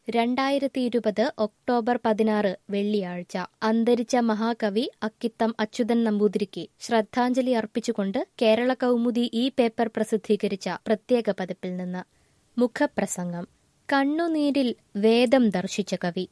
രണ്ടായിരത്തി ഇരുപത് ഒക്ടോബർ പതിനാറ് വെള്ളിയാഴ്ച അന്തരിച്ച മഹാകവി അക്കിത്തം അച്യുതൻ നമ്പൂതിരിക്ക് ശ്രദ്ധാഞ്ജലി അർപ്പിച്ചുകൊണ്ട് കേരള കൗമുദി ഈ പേപ്പർ പ്രസിദ്ധീകരിച്ച പ്രത്യേക പതിപ്പിൽ നിന്ന് മുഖപ്രസംഗം കണ്ണുനീരിൽ വേദം ദർശിച്ച കവി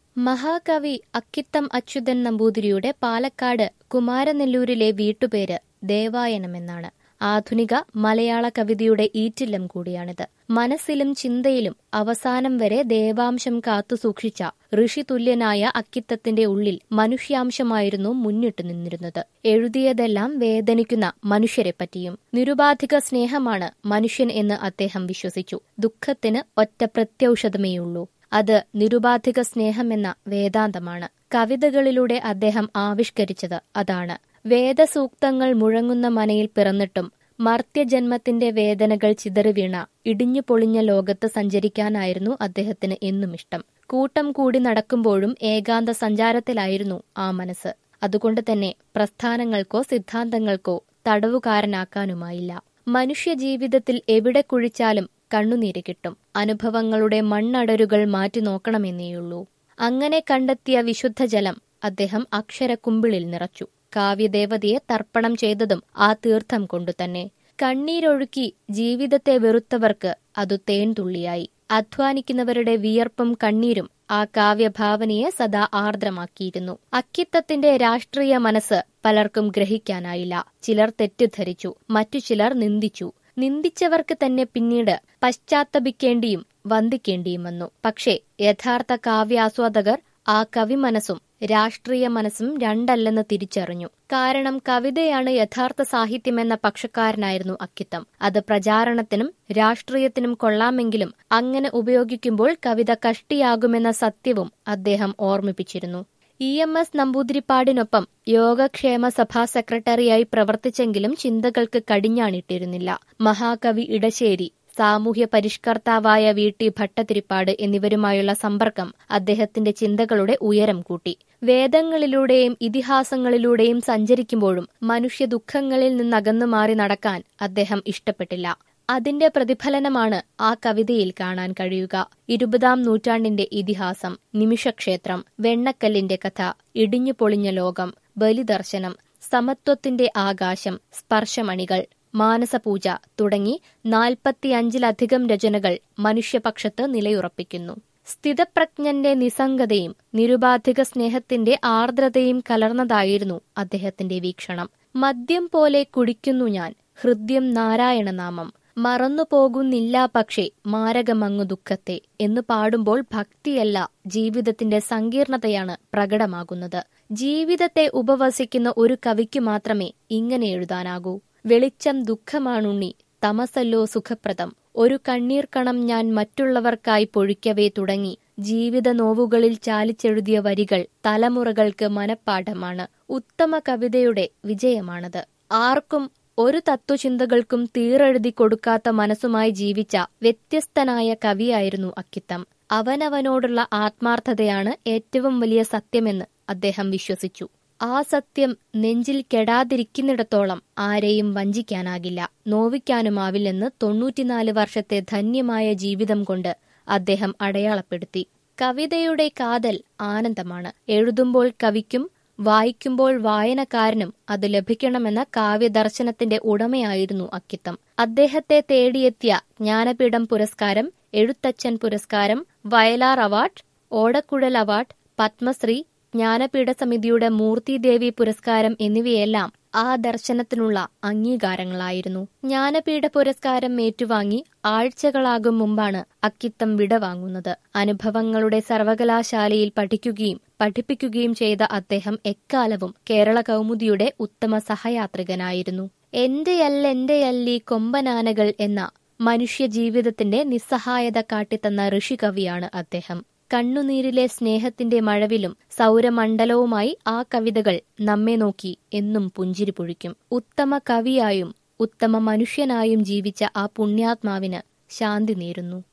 മഹാകവി അക്കിത്തം അച്യുതൻ നമ്പൂതിരിയുടെ പാലക്കാട് കുമാരനെല്ലൂരിലെ വീട്ടുപേര് ദേവായനമെന്നാണ് ആധുനിക മലയാള കവിതയുടെ ഈറ്റില്ലം കൂടിയാണിത് മനസ്സിലും ചിന്തയിലും അവസാനം വരെ ദേവാംശം കാത്തുസൂക്ഷിച്ച ഋഷിതുല്യനായ അക്കിത്തത്തിന്റെ ഉള്ളിൽ മനുഷ്യാംശമായിരുന്നു മുന്നിട്ടു നിന്നിരുന്നത് എഴുതിയതെല്ലാം വേദനിക്കുന്ന മനുഷ്യരെപ്പറ്റിയും നിരുപാധിക സ്നേഹമാണ് മനുഷ്യൻ എന്ന് അദ്ദേഹം വിശ്വസിച്ചു ദുഃഖത്തിന് ഒറ്റ പ്രത്യൌഷധമേയുള്ളൂ അത് നിരുപാധിക സ്നേഹമെന്ന വേദാന്തമാണ് കവിതകളിലൂടെ അദ്ദേഹം ആവിഷ്കരിച്ചത് അതാണ് വേദസൂക്തങ്ങൾ മുഴങ്ങുന്ന മനയിൽ പിറന്നിട്ടും മർത്യജന്മത്തിന്റെ വേദനകൾ ചിതറിവീണ ഇടിഞ്ഞു പൊളിഞ്ഞ ലോകത്ത് സഞ്ചരിക്കാനായിരുന്നു അദ്ദേഹത്തിന് എന്നും ഇഷ്ടം കൂട്ടം കൂടി നടക്കുമ്പോഴും ഏകാന്ത സഞ്ചാരത്തിലായിരുന്നു ആ മനസ്സ് അതുകൊണ്ട് തന്നെ പ്രസ്ഥാനങ്ങൾക്കോ സിദ്ധാന്തങ്ങൾക്കോ തടവുകാരനാക്കാനുമായില്ല മനുഷ്യജീവിതത്തിൽ എവിടെ കുഴിച്ചാലും കണ്ണുനീര് കിട്ടും അനുഭവങ്ങളുടെ മണ്ണടരുകൾ മാറ്റി നോക്കണമെന്നേയുള്ളൂ അങ്ങനെ കണ്ടെത്തിയ വിശുദ്ധജലം അദ്ദേഹം അക്ഷരക്കുമ്പിളിൽ നിറച്ചു കാവ്യദേവതയെ തർപ്പണം ചെയ്തതും ആ തീർത്ഥം കൊണ്ടുതന്നെ കണ്ണീരൊഴുക്കി ജീവിതത്തെ വെറുത്തവർക്ക് അതു തേൻതുള്ളിയായി അധ്വാനിക്കുന്നവരുടെ വിയർപ്പും കണ്ണീരും ആ കാവ്യഭാവനയെ സദാ ആർദ്രമാക്കിയിരുന്നു അക്കിത്തത്തിന്റെ രാഷ്ട്രീയ മനസ്സ് പലർക്കും ഗ്രഹിക്കാനായില്ല ചിലർ തെറ്റിദ്ധരിച്ചു മറ്റു ചിലർ നിന്ദിച്ചു നിന്ദിച്ചവർക്ക് തന്നെ പിന്നീട് പശ്ചാത്തപിക്കേണ്ടിയും വന്ദിക്കേണ്ടിയും വന്നു പക്ഷേ യഥാർത്ഥ കാവ്യാസ്വാദകർ ആ കവിമനസ്സും രാഷ്ട്രീയ മനസ്സും രണ്ടല്ലെന്ന് തിരിച്ചറിഞ്ഞു കാരണം കവിതയാണ് യഥാർത്ഥ സാഹിത്യമെന്ന പക്ഷക്കാരനായിരുന്നു അക്കിത്തം അത് പ്രചാരണത്തിനും രാഷ്ട്രീയത്തിനും കൊള്ളാമെങ്കിലും അങ്ങനെ ഉപയോഗിക്കുമ്പോൾ കവിത കഷ്ടിയാകുമെന്ന സത്യവും അദ്ദേഹം ഓർമ്മിപ്പിച്ചിരുന്നു ഇ എം എസ് നമ്പൂതിരിപ്പാടിനൊപ്പം യോഗക്ഷേമ സഭാ സെക്രട്ടറിയായി പ്രവർത്തിച്ചെങ്കിലും ചിന്തകൾക്ക് കടിഞ്ഞാണിട്ടിരുന്നില്ല മഹാകവി ഇടശ്ശേരി സാമൂഹ്യ പരിഷ്കർത്താവായ വി ടി ഭട്ടതിരിപ്പാട് എന്നിവരുമായുള്ള സമ്പർക്കം അദ്ദേഹത്തിന്റെ ചിന്തകളുടെ ഉയരം കൂട്ടി വേദങ്ങളിലൂടെയും ഇതിഹാസങ്ങളിലൂടെയും സഞ്ചരിക്കുമ്പോഴും മനുഷ്യ ദുഃഖങ്ങളിൽ നിന്നകന്നു മാറി നടക്കാൻ അദ്ദേഹം ഇഷ്ടപ്പെട്ടില്ല അതിന്റെ പ്രതിഫലനമാണ് ആ കവിതയിൽ കാണാൻ കഴിയുക ഇരുപതാം നൂറ്റാണ്ടിന്റെ ഇതിഹാസം നിമിഷക്ഷേത്രം വെണ്ണക്കല്ലിന്റെ കഥ ഇടിഞ്ഞു പൊളിഞ്ഞ ലോകം ബലിദർശനം സമത്വത്തിന്റെ ആകാശം സ്പർശമണികൾ മാനസപൂജ തുടങ്ങി നാൽപ്പത്തിയഞ്ചിലധികം രചനകൾ മനുഷ്യപക്ഷത്ത് നിലയുറപ്പിക്കുന്നു സ്ഥിതപ്രജ്ഞന്റെ നിസ്സംഗതയും നിരുപാധിക സ്നേഹത്തിന്റെ ആർദ്രതയും കലർന്നതായിരുന്നു അദ്ദേഹത്തിന്റെ വീക്ഷണം മദ്യം പോലെ കുടിക്കുന്നു ഞാൻ ഹൃദ്യം നാരായണനാമം മറന്നുപോകുന്നില്ല പക്ഷേ മാരകമങ്ങു ദുഃഖത്തെ എന്ന് പാടുമ്പോൾ ഭക്തിയല്ല ജീവിതത്തിന്റെ സങ്കീർണതയാണ് പ്രകടമാകുന്നത് ജീവിതത്തെ ഉപവസിക്കുന്ന ഒരു കവിക്ക് മാത്രമേ ഇങ്ങനെ എഴുതാനാകൂ വെളിച്ചം ദുഃഖമാണുണ്ണി തമസല്ലോ സുഖപ്രദം ഒരു കണ്ണീർക്കണം ഞാൻ മറ്റുള്ളവർക്കായി പൊഴിക്കവേ തുടങ്ങി ജീവിത നോവുകളിൽ ചാലിച്ചെഴുതിയ വരികൾ തലമുറകൾക്ക് മനപ്പാഠമാണ് ഉത്തമ കവിതയുടെ വിജയമാണത് ആർക്കും ഒരു തത്വചിന്തകൾക്കും തീറെഴുതി കൊടുക്കാത്ത മനസ്സുമായി ജീവിച്ച വ്യത്യസ്തനായ കവിയായിരുന്നു അക്കിത്തം അവനവനോടുള്ള ആത്മാർത്ഥതയാണ് ഏറ്റവും വലിയ സത്യമെന്ന് അദ്ദേഹം വിശ്വസിച്ചു ആ സത്യം നെഞ്ചിൽ കെടാതിരിക്കുന്നിടത്തോളം ആരെയും വഞ്ചിക്കാനാകില്ല നോവിക്കാനുമാവില്ലെന്ന് തൊണ്ണൂറ്റിനാല് വർഷത്തെ ധന്യമായ ജീവിതം കൊണ്ട് അദ്ദേഹം അടയാളപ്പെടുത്തി കവിതയുടെ കാതൽ ആനന്ദമാണ് എഴുതുമ്പോൾ കവിക്കും വായിക്കുമ്പോൾ വായനക്കാരനും അത് ലഭിക്കണമെന്ന കാവ്യദർശനത്തിന്റെ ഉടമയായിരുന്നു അക്കിത്തം അദ്ദേഹത്തെ തേടിയെത്തിയ ജ്ഞാനപീഠം പുരസ്കാരം എഴുത്തച്ഛൻ പുരസ്കാരം വയലാർ അവാർഡ് ഓടക്കുഴൽ അവാർഡ് പത്മശ്രീ ജ്ഞാനപീഠ സമിതിയുടെ മൂർത്തിദേവി പുരസ്കാരം എന്നിവയെല്ലാം ആ ദർശനത്തിനുള്ള അംഗീകാരങ്ങളായിരുന്നു ജ്ഞാനപീഠ പുരസ്കാരം ഏറ്റുവാങ്ങി ആഴ്ചകളാകും മുമ്പാണ് അക്കിത്തം വിടവാങ്ങുന്നത് അനുഭവങ്ങളുടെ സർവകലാശാലയിൽ പഠിക്കുകയും പഠിപ്പിക്കുകയും ചെയ്ത അദ്ദേഹം എക്കാലവും കേരള കൗമുദിയുടെ ഉത്തമ സഹയാത്രികനായിരുന്നു എന്റെയല്ലെന്റെയല്ലീ കൊമ്പനാനകൾ എന്ന മനുഷ്യ ജീവിതത്തിന്റെ നിസ്സഹായത കാട്ടിത്തന്ന ഋഷികവിയാണ് അദ്ദേഹം കണ്ണുനീരിലെ സ്നേഹത്തിന്റെ മഴവിലും സൗരമണ്ഡലവുമായി ആ കവിതകൾ നമ്മെ നോക്കി എന്നും പുഞ്ചിരി പൊഴിക്കും ഉത്തമ കവിയായും ഉത്തമ മനുഷ്യനായും ജീവിച്ച ആ പുണ്യാത്മാവിന് ശാന്തി നേരുന്നു